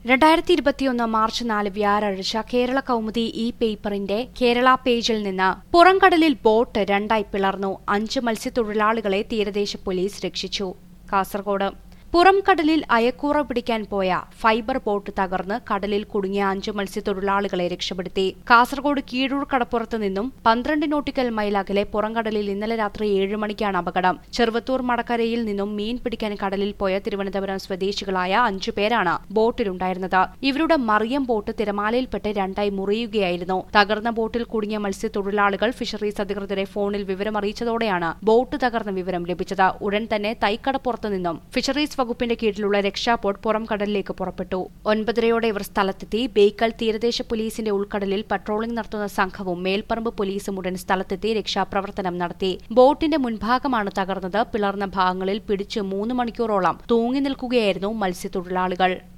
രണ്ടായിരത്തി ഇരുപത്തിയൊന്ന് മാർച്ച് നാല് വ്യാഴാഴ്ച കേരള കൗമുദി ഈ പേപ്പറിന്റെ കേരള പേജിൽ നിന്ന് പുറംകടലിൽ ബോട്ട് രണ്ടായി പിളർന്നു അഞ്ച് മത്സ്യത്തൊഴിലാളികളെ തീരദേശ പോലീസ് രക്ഷിച്ചു കാസർഗോഡ് പുറംകടലിൽ അയക്കൂറ പിടിക്കാൻ പോയ ഫൈബർ ബോട്ട് തകർന്ന് കടലിൽ കുടുങ്ങിയ അഞ്ച് മത്സ്യത്തൊഴിലാളികളെ രക്ഷപ്പെടുത്തി കാസർഗോഡ് കീഴൂർ കടപ്പുറത്ത് നിന്നും പന്ത്രണ്ട് നോട്ടിക്കൽ മൈൽ അകലെ പുറംകടലിൽ ഇന്നലെ രാത്രി ഏഴ് മണിക്കാണ് അപകടം ചെറുവത്തൂർ മടക്കരയിൽ നിന്നും മീൻ പിടിക്കാൻ കടലിൽ പോയ തിരുവനന്തപുരം സ്വദേശികളായ അഞ്ചു പേരാണ് ബോട്ടിലുണ്ടായിരുന്നത് ഇവരുടെ മറിയം ബോട്ട് തിരമാലയിൽപ്പെട്ട് രണ്ടായി മുറിയുകയായിരുന്നു തകർന്ന ബോട്ടിൽ കുടുങ്ങിയ മത്സ്യത്തൊഴിലാളികൾ ഫിഷറീസ് അധികൃതരെ ഫോണിൽ വിവരമറിയിച്ചതോടെയാണ് ബോട്ട് തകർന്ന വിവരം ലഭിച്ചത് ഉടൻ തന്നെ തൈക്കടപ്പുറത്ത് നിന്നും ഫിഷറീസ് വകുപ്പിന്റെ കീഴിലുള്ള രക്ഷാബോട്ട് പുറം കടലിലേക്ക് പുറപ്പെട്ടു ഒൻപതരയോടെ ഇവർ സ്ഥലത്തെത്തി ബേക്കൽ തീരദേശ പോലീസിന്റെ ഉൾക്കടലിൽ പട്രോളിംഗ് നടത്തുന്ന സംഘവും മേൽപ്പറമ്പ് പോലീസും ഉടൻ സ്ഥലത്തെത്തി രക്ഷാപ്രവർത്തനം നടത്തി ബോട്ടിന്റെ മുൻഭാഗമാണ് തകർന്നത് പിളർന്ന ഭാഗങ്ങളിൽ പിടിച്ച് മൂന്ന് മണിക്കൂറോളം തൂങ്ങി നിൽക്കുകയായിരുന്നു മത്സ്യത്തൊഴിലാളികൾ